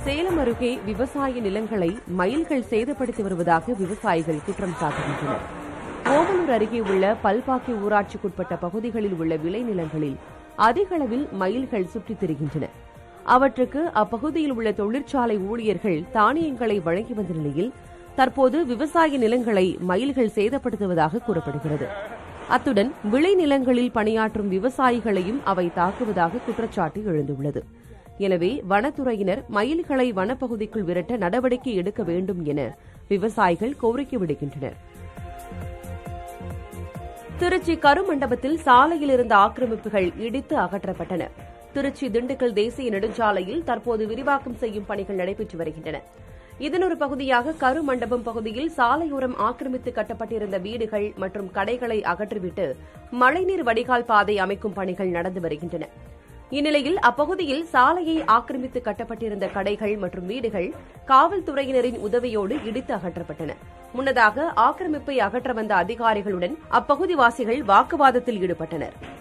சேலம் அருகே விவசாய நிலங்களை மயில்கள் சேதப்படுத்தி வருவதாக விவசாயிகள் குற்றம் சாட்டுகின்றனர் ஓமலூர் அருகே உள்ள பல்பாக்கி ஊராட்சிக்குட்பட்ட பகுதிகளில் உள்ள விளைநிலங்களில் அதிக அளவில் மயில்கள் சுற்றித் திரிகின்றன அவற்றுக்கு அப்பகுதியில் உள்ள தொழிற்சாலை ஊழியர்கள் தானியங்களை வழங்கி வந்த நிலையில் தற்போது விவசாய நிலங்களை மயில்கள் சேதப்படுத்துவதாக கூறப்படுகிறது அத்துடன் விளைநிலங்களில் பணியாற்றும் விவசாயிகளையும் அவை தாக்குவதாக குற்றச்சாட்டு எழுந்துள்ளது எனவே வனத்துறையினர் மயில்களை வனப்பகுதிக்குள் விரட்ட நடவடிக்கை எடுக்க வேண்டும் என விவசாயிகள் கோரிக்கை விடுக்கின்றனர் திருச்சி கருமண்டபத்தில் சாலையில் இருந்த ஆக்கிரமிப்புகள் இடித்து அகற்றப்பட்டன திருச்சி திண்டுக்கல் தேசிய நெடுஞ்சாலையில் தற்போது விரிவாக்கம் செய்யும் பணிகள் நடைபெற்று வருகின்றன இதன் ஒரு பகுதியாக கருமண்டபம் பகுதியில் சாலையோரம் ஆக்கிரமித்து கட்டப்பட்டிருந்த வீடுகள் மற்றும் கடைகளை அகற்றிவிட்டு மழைநீர் வடிகால் பாதை அமைக்கும் பணிகள் நடந்து வருகின்றன இந்நிலையில் அப்பகுதியில் சாலையை ஆக்கிரமித்து கட்டப்பட்டிருந்த கடைகள் மற்றும் வீடுகள் காவல்துறையினரின் உதவியோடு இடித்து அகற்றப்பட்டன முன்னதாக ஆக்கிரமிப்பை அகற்ற வந்த அதிகாரிகளுடன் அப்பகுதிவாசிகள் வாக்குவாதத்தில் ஈடுபட்டனர்